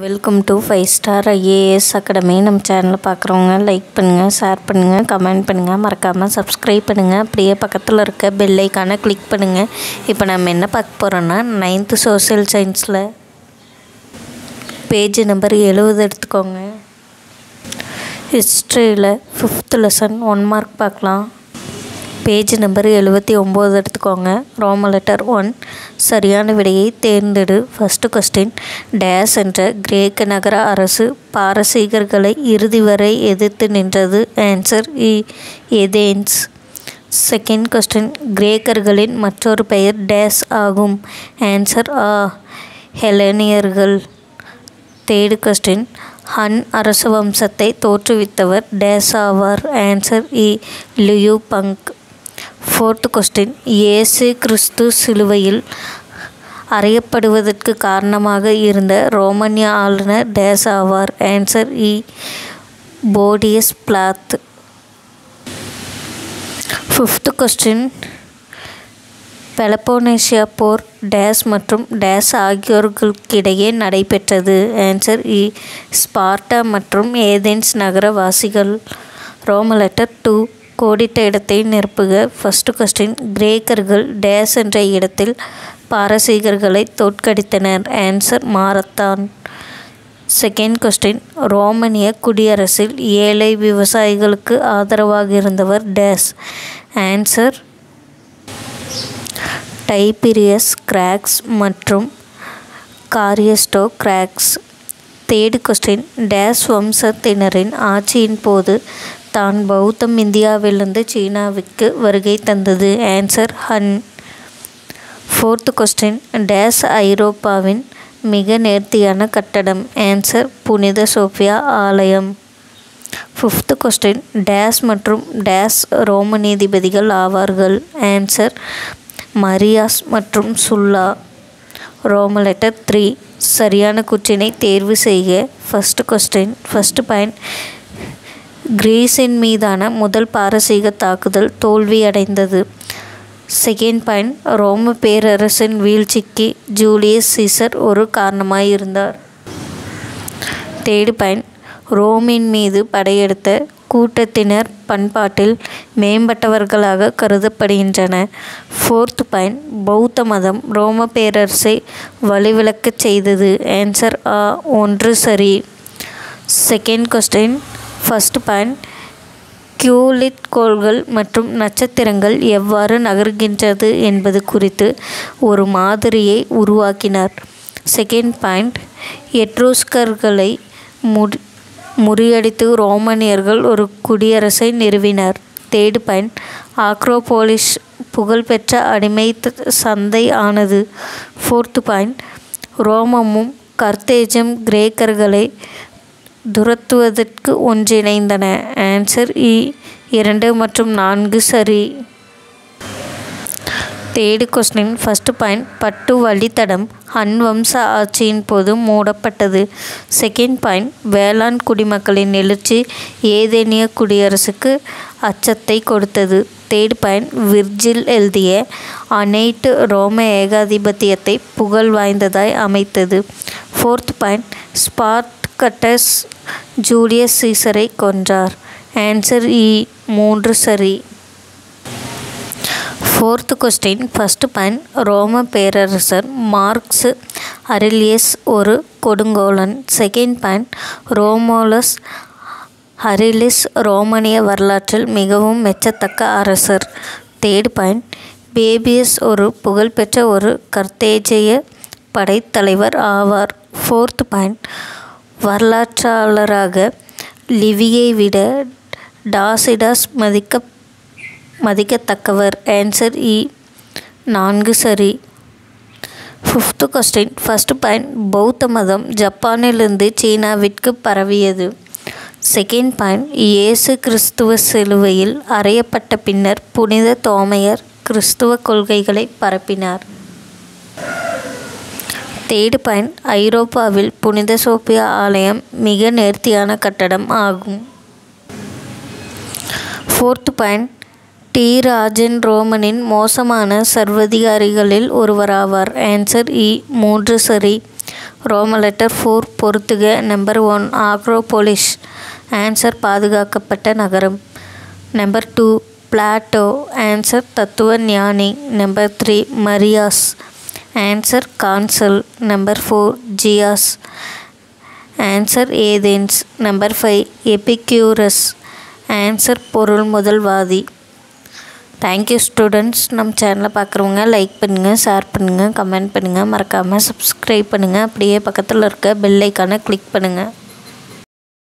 welcome to five star IAS academy நம்ம சேனலில் பார்க்குறவங்க லைக் பண்ணுங்கள் ஷேர் பண்ணுங்கள் கமெண்ட் பண்ணுங்கள் மறக்காமல் சப்ஸ்கிரைப் பண்ணுங்கள் அப்படியே பக்கத்தில் இருக்க பெல் ஐக்கானை கிளிக் பண்ணுங்கள் இப்போ நம்ம என்ன பார்க்க போகிறோன்னா நைன்த்து சோஷியல் சயின்ஸில் பேஜ் நம்பர் எழுபது எடுத்துக்கோங்க ஹிஸ்ட்ரியில் ஃபிஃப்த் லெசன் ஒன் மார்க் பார்க்கலாம் பேஜ் நம்பர் எழுபத்தி ஒம்பது எடுத்துக்கோங்க ரோம லெட்டர் ஒன் சரியான விடையை தேர்ந்தெடு ஃபஸ்ட்டு கொஸ்டின் டேஸ் என்ற கிரேக்க நகர அரசு பாரசீகர்களை இறுதி வரை எதிர்த்து நின்றது ஆன்சர் இ எதேன்ஸ் செகண்ட் கொஸ்டின் கிரேக்கர்களின் மற்றொரு பெயர் டேஸ் ஆகும் ஆன்சர் ஆ ஹெலனியர்கள் தேர்டு கொஸ்டின் ஹன் அரச வம்சத்தை தோற்றுவித்தவர் டேஸ் ஆவார் ஆன்சர் இ லியூ பங்க் ஃபோர்த் கொஸ்டின் இயேசு கிறிஸ்து சிலுவையில் அறையப்படுவதற்கு காரணமாக இருந்த ரோமனிய ஆளுநர் டேஸ் ஆவார் ஆன்சர் இ போடியஸ் பிளாத் ஃபிஃப்த் கொஸ்டின் பெலப்போனேஷியா போர் டேஸ் மற்றும் டேஸ் ஆகியோர்களுக்கிடையே நடைபெற்றது ஆன்சர் இ ஸ்பார்ட்டா மற்றும் ஏதென்ஸ் நகரவாசிகள் ரோம லெட்டர் டூ கோடிட்ட இடத்தை நிரப்புக ஃபஸ்ட்டு கொஸ்டின் கிரேக்கர்கள் டேஸ் என்ற இடத்தில் பாரசீகர்களை தோற்கடித்தனர் ஆன்சர் மாரத்தான் செகண்ட் கொஸ்டின் ரோமனிய குடியரசில் ஏழை விவசாயிகளுக்கு ஆதரவாக இருந்தவர் டேஸ் ஆன்சர் டைபீரியஸ் கிராக்ஸ் மற்றும் காரியஸ்டோ கிராக்ஸ் தேர்டு கொஸ்டின் டேஸ் வம்சத்தினரின் ஆட்சியின் போது தான் பௌத்தம் இந்தியாவிலிருந்து சீனாவுக்கு வருகை தந்தது answer Han fourth question dash ஐரோப்பாவின் மிக நேர்த்தியான கட்டடம் ஆன்சர் புனித சோஃபியா ஆலயம் ஃபிஃப்த்து கொஸ்டின் டேஸ் மற்றும் டேஸ் ரோம நீதிபதிகள் ஆவார்கள் ஆன்சர் மரியாஸ் மற்றும் சுல்லா ரோம லெட்டர் த்ரீ சரியான குச்சினை தேர்வு செய்க ஃபஸ்ட்டு கொஸ்டின் ஃபஸ்ட்டு பாயிண்ட் கிரீஸின் மீதான முதல் பாரசீக தாக்குதல் தோல்வியடைந்தது செகண்ட் பாயிண்ட் ரோம பேரரசின் வீழ்ச்சிக்கு ஜூலியஸ் சீசர் ஒரு காரணமாயிருந்தார் தேர்டு பாயிண்ட் ரோமின் மீது படையெடுத்த கூட்டத்தினர் பண்பாட்டில் மேம்பட்டவர்களாக கருதப்படுகின்றன ஃபோர்த் பாயிண்ட் பௌத்த மதம் ரோம பேரரசை வழிவிளக்கச் செய்தது ஆன்சர் ஆ ஒன்று சரி செகண்ட் கொஸ்டின் ஃபஸ்ட் பாயிண்ட் கியூலிட் கோள்கள் மற்றும் நட்சத்திரங்கள் எவ்வாறு நகர்கின்றது என்பது குறித்து ஒரு மாதிரியை உருவாக்கினார் செகண்ட் பாயிண்ட் எட்ரூஸ்கர்களை முடி முறியடித்து ரோமானியர்கள் ஒரு குடியரசை நிறுவினர் தேர்டு பாயிண்ட் ஆக்ரோபோலிஸ் புகழ்பெற்ற அடிமை சந்தை ஆனது ஃபோர்த்து பாயிண்ட் ரோமமும் கர்த்தேஜும் கிரேக்கர்களை துரத்துவதற்கு ஒன்றிணைந்தன ஆன்சர் இ இரண்டு மற்றும் நான்கு சரி தேர்டு கொஸ்டின் ஃபஸ்ட்டு பாயிண்ட் பட்டு வழித்தடம் ஹன் வம்ச ஆட்சியின் போது மூடப்பட்டது செகண்ட் பாயிண்ட் வேளாண் குடிமக்களின் எழுச்சி ஏதேனிய குடியரசுக்கு அச்சத்தை கொடுத்தது தேர்ட் பாயிண்ட் விர்ஜில் எழுதிய அனைத்து ரோம ஏகாதிபத்தியத்தை புகழ் வாய்ந்ததாய் அமைத்தது ஃபோர்த் பாயிண்ட் ஸ்பார்ட்கட்டஸ் ஜூலியஸ் சீசரை கொன்றார் ஆன்சர் இ மூன்று சரி ஃபோர்த்து கொஸ்டின் ஃபஸ்ட்டு பாயிண்ட் ரோம பேரரசர் மார்க்ஸ் அரிலியஸ் ஒரு கொடுங்கோலன் செகண்ட் பாயிண்ட் ரோமோலஸ் அரிலிஸ் ரோமானிய வரலாற்றில் மிகவும் மெச்சத்தக்க அரசர் தேர்ட் பாயிண்ட் பேபியஸ் ஒரு புகழ்பெற்ற ஒரு கர்த்தேஜய படைத்தலைவர் ஆவார் ஃபோர்த் பாயிண்ட் வரலாற்றாளராக லிவியை விட டாசிடாஸ் மதிக்க மதிக்கத்தக்கவர் ஆன்சர் இ நான்கு சரி ஃபிஃப்த்து கொஸ்டின் ஃபஸ்ட்டு பாயிண்ட் பௌத்த மதம் ஜப்பானிலிருந்து சீனாவிற்கு பரவியது செகண்ட் பாயிண்ட் இயேசு கிறிஸ்துவ சிலுவையில் அறையப்பட்ட பின்னர் புனித தோமையர் கிறிஸ்துவ கொள்கைகளை பரப்பினார் தேர்டு பாயிண்ட் ஐரோப்பாவில் புனித சோப்பியா ஆலயம் மிக நேர்த்தியான கட்டடம் ஆகும் ஃபோர்த்து பாயிண்ட் டி ராஜன் ரோமனின் மோசமான சர்வதிகாரிகளில் ஒருவராவார் ஆன்சர் இ மூன்று சரி ரோம லெட்டர் ஃபோர் பொறுத்துக நம்பர் ஒன் ஆக்ரோபோலிஸ் ஆன்சர் பாதுகாக்கப்பட்ட நகரம் நம்பர் டூ பிளாட்டோ ஆன்சர் தத்துவ ஞானி number three Marius answer consul number four ஜியாஸ் answer Athens number five Epicurus answer பொருள் முதல்வாதி தேங்க்யூ ஸ்டூடெண்ட்ஸ் நம்ம சேனலை பார்க்குறவங்க லைக் பண்ணுங்கள் ஷேர் பண்ணுங்கள் கமெண்ட் பண்ணுங்கள் மறக்காமல் சப்ஸ்கிரைப் பண்ணுங்கள் அப்படியே பக்கத்தில் இருக்க பெல் ஐக்கானை கிளிக் பண்ணுங்கள்